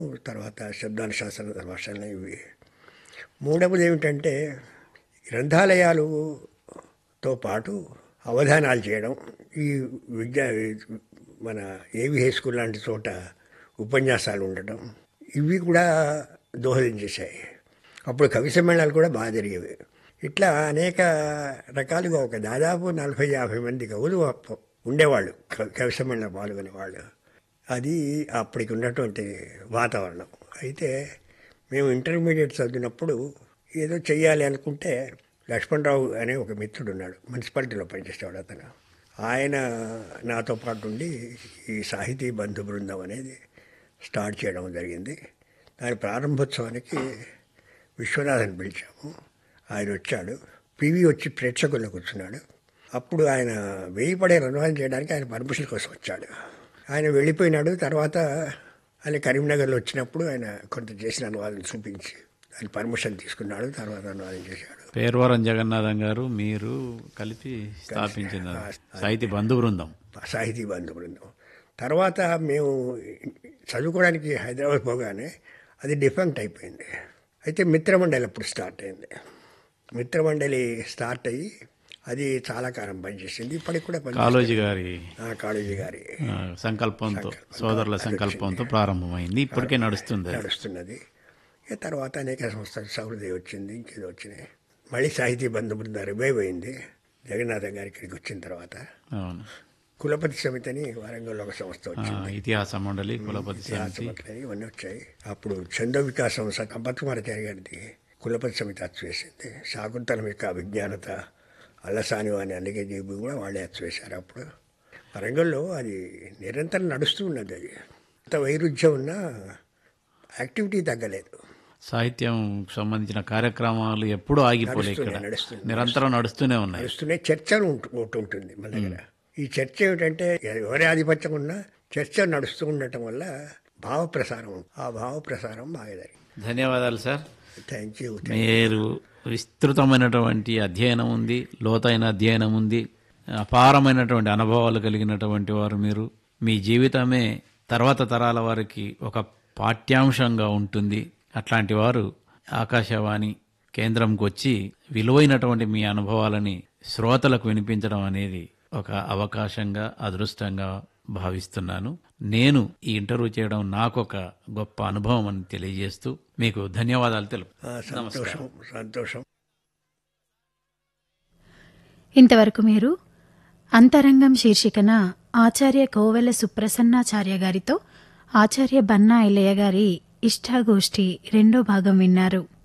తర్వాత శబ్దానుశాసన భాషలు ఇవి మూడవది ఏమిటంటే గ్రంథాలయాలుతో పాటు అవధానాలు చేయడం ఈ విద్యా మన ఏవి హై స్కూల్ లాంటి చోట ఉపన్యాసాలు ఉండటం ఇవి కూడా దోహదం చేశాయి అప్పుడు కవి సమ్మేళనాలు కూడా బాగా జరిగేవి ఇట్లా అనేక రకాలుగా ఒక దాదాపు నలభై యాభై మంది కవులు అప్ప- ఉండేవాళ్ళు క- కవి సమ్మేళనం పాల్గొనేవాళ్ళు అది అప్పటికి ఉన్నటువంటి వాతావరణం అయితే మేము ఇంటర్మీడియట్ చదివినప్పుడు ఏదో చెయ్యాలి అనుకుంటే లక్ష్మణరావు అనే ఒక మిత్రుడు ఉన్నాడు మున్సిపాలిటీలో పనిచేసేవాడు అతను ఆయన నాతో పాటు ఉండి ఈ సాహితీ బంధు బృందం అనేది స్టార్ట్ చేయడం జరిగింది దాని ప్రారంభోత్సవానికి విశ్వనాథన్ పిలిచాము ఆయన వచ్చాడు పివి వచ్చి ప్రేక్షకుల్లో కూర్చున్నాడు అప్పుడు ఆయన వెయ్యి పడే అనువాదం చేయడానికి ఆయన పర్మిషన్ కోసం వచ్చాడు ఆయన వెళ్ళిపోయినాడు తర్వాత ఆయన కరీంనగర్లో వచ్చినప్పుడు ఆయన కొంత చేసిన అనువాదం చూపించి ఆయన పర్మిషన్ తీసుకున్నాడు తర్వాత అనువాదం చేశాడు పేర్వరం జగన్నాథం గారు మీరు కలిపి స్థాపించిన సాహితీ బంధు బృందం సాహితీ బంధు బృందం తర్వాత మేము చదువుకోవడానికి హైదరాబాద్ పోగానే అది డిఫెక్ట్ అయిపోయింది అయితే మిత్రమండలి అప్పుడు స్టార్ట్ అయింది మిత్రమండలి స్టార్ట్ అయ్యి అది చాలా కాలం పనిచేసింది ఇప్పటికి కూడా పని కాళోజీ గారి కాళోజీ గారి ఆ, సంకల్పంతో సోదరుల సంకల్పంతో ప్రారంభమైంది ఇప్పటికే నడుస్తుంది అది. నడుస్తున్నది ఇక తర్వాత అనేక సంస్థలు సౌహృదయ వచ్చింది ఇంకేదో వచ్చినాయి మళ్ళీ సాహితీ బంధు బృందం రివైవ్ అయింది జగన్నాథం గారి ఇక్కడికి వచ్చిన తర్వాత అవును కులపతి సమితి అని వరంగల్లో ఒక సంస్థ ఆ, వచ్చింది ఇతిహాస మండలి కులపతి సమితి ఇతిహాసపత్రులు ఇవన్నీ వచ్చాయి అప్పుడు చంద వికాస్ సంస్థ కంపత్కుమారాచార్య గారిది కులపతి సమితి అచ్చు వేసింది శాకుంతలం యొక్క విజ్ఞానత అల్లసాని అని అందుకే జీబు కూడా వాళ్ళే అచ్చు వేశారు అప్పుడు వరంగల్లో అది నిరంతరం నడుస్తూ ఉన్నది అది అంత వైరుధ్యం ఉన్నా యాక్టివిటీ తగ్గలేదు సాహిత్యం సంబంధించిన కార్యక్రమాలు ఎప్పుడూ ఆగిపోలే ఇక్కడ నడుస్తున్నాయి, నడుస్తున్నాయి. నిరంతరం నడుస్తూనే ఉన్నాయి నడుస్తూనే చర్చ ఉంటు- ఒకటి ఉంటుంది మన దగ్గర ఈ చర్చ ఏమిటంటే ఎవరి ఆధిపత్యం ఉన్నా చర్చ నడుస్తూ ఉండటం వల్ల భావ ప్రసారం ఉంటుంది. ఆ భావ ప్రసారం బాగా జరిగింది ధన్యవాదాలు సార్ థ్యాంక్ యూ మీరు విస్తృతమైనటువంటి అధ్యయనం ఉంది లోతైన అధ్యయనం ఉంది అపారమైనటువంటి అనుభవాలు కలిగినటువంటి వారు మీరు మీ జీవితమే తర్వాత తరాల వారికి ఒక పాఠ్యాంశంగా ఉంటుంది అట్లాంటి వారు ఆకాశవాణి కేంద్రంకి వచ్చి విలువైనటువంటి మీ అనుభవాలని శ్రోతలకు వినిపించడం అనేది ఒక అవకాశంగా అదృష్టంగా భావిస్తున్నాను నేను ఈ ఇంటర్వ్యూ చేయడం నాకు ఒక గొప్ప అనుభవం అని తెలియజేస్తూ మీకు ధన్యవాదాలు తెలుపు ఆ, సంతోషం సంతోషం ఇంతవరకు మీరు అంతరంగం శీర్షికన ఆచార్య కోవెల సుప్రసన్నాచార్య గారితో ఆచార్య బన్నా ఐలయ్య గారి ఇష్టాగోష్ఠి రెండో భాగం విన్నారు